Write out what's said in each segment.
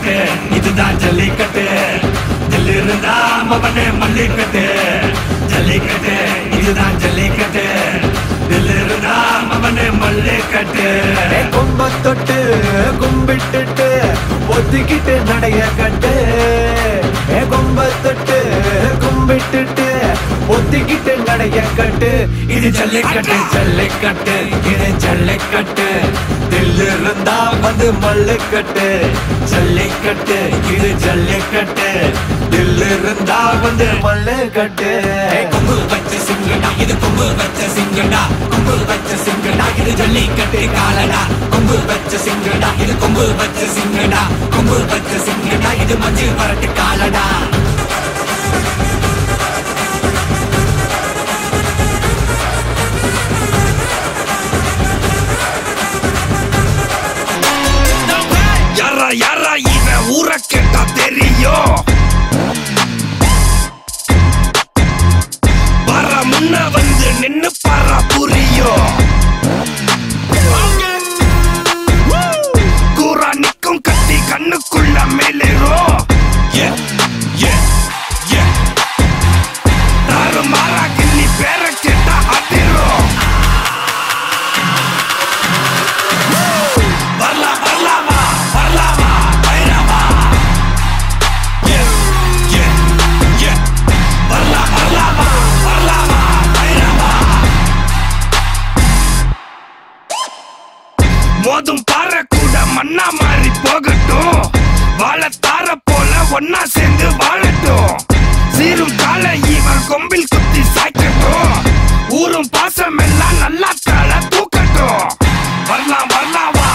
ஜல்லிக்கட்டு இதுதான் ஜல்லிக்கட்டு தில் இருந்தா மவனே மல்லிக்கட்டு ஜல்லிக்கட்டு இதுதான் ஜல்லிக்கட்டு தில் இருந்தா மவனே மல்லிக்கட்டு கொம்ப தொட்டு கும்பிட்டுட்டு ஒத்திக்கிட்டு நடைய கட்டு ஏ கொம்ப தொட்டு கும்பிட்டுட்டு ஒத்திக்கிட்டு நடைய கட்டு இது ஜல்லிக்கட்டு ஜல்லிக்கட்டு இது ஜல்லிக்கட்டு தில் இருந்தா வந்து மல்லுக்கட்டு ஜல்லிக்கட்டு இது ஜல்லிக்கட்டு தில் இருந்தா வந்து மல்லு கட்டு கொம்பு வச்ச சிங்கடா இது கொம்பு வச்ச சிங்கடா கொம்பு வச்ச சிங்கடா இது ஜல்லிக்கட்டு காலடா கொம்பு வச்ச சிங்கடா இது கொம்பு வச்ச சிங்கடா கொம்பு வச்ச சிங்கடா இது மஞ்சு வரட்டு காலடா யாரா யாரா இவன் ஊர கேட்டா தெரியும் வர முன்ன வந்து நின்னு பாரா புரியும் கூரா நிக்கும் கத்தி கண்ணுக்குள்ள மேலேறும் Yeah, yeah, yeah. தாறுமாறா கிள்ளி பேர கேட்டா அதிரும் வரலாம் வரலாமா வரலாமா பைரவா Yeah, yeah, yeah. வரலாம் வரலாமா வரலாமா பைரவா மோதும் பாறை கூட மண்ணா மாறி போகட்டும் வாழ தார போல ஒன்னா சேர்ந்து வாழட்டும் சீரும் கால இவன் கொம்பில் குத்தி சாய்க்கட்டும் ஊரும் பாசம் எல்லாம் நல்லா தல தூக்கட்டும் வரலாம் வரலாம் வா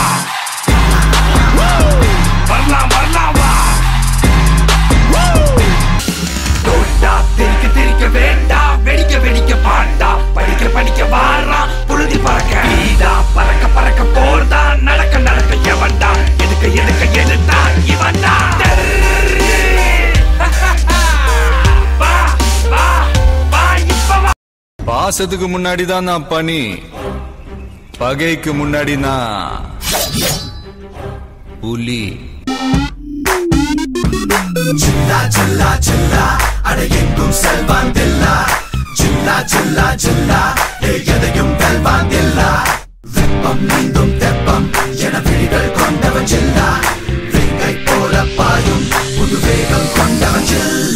வரலாம் வரலாம் வா தோட்டா திரிக்க திரிக்க வேண்டாம் வெடிக்க வெடிக்க பாண்டா படிக்க படிக்க வாரா புழுதி பறக்க நீதா பறக்க பறக்க போர்தா நடக்க நடக்க எவன்டா எதுக்க எதுக்க எதுதா இவன்டா வா வா வா இப்ப வா பாசத்துக்கு முன்னாடி தான் நான் பனி பகைக்கு முன்னாடி நான் புலி சில்லா சில்லா சில்லா அட எங்கும் செல்வான் தில்லா சில்லா சில்லா சில்லா ஏ எதையும் வெல்வான் தில்லா வெப்பம் நீந்தும் தெப்பம் என விழிகள் கொண்டவன் சில்லா வேங்கை போல பாயும் புது வேகம் கொண்டவன் சில்லா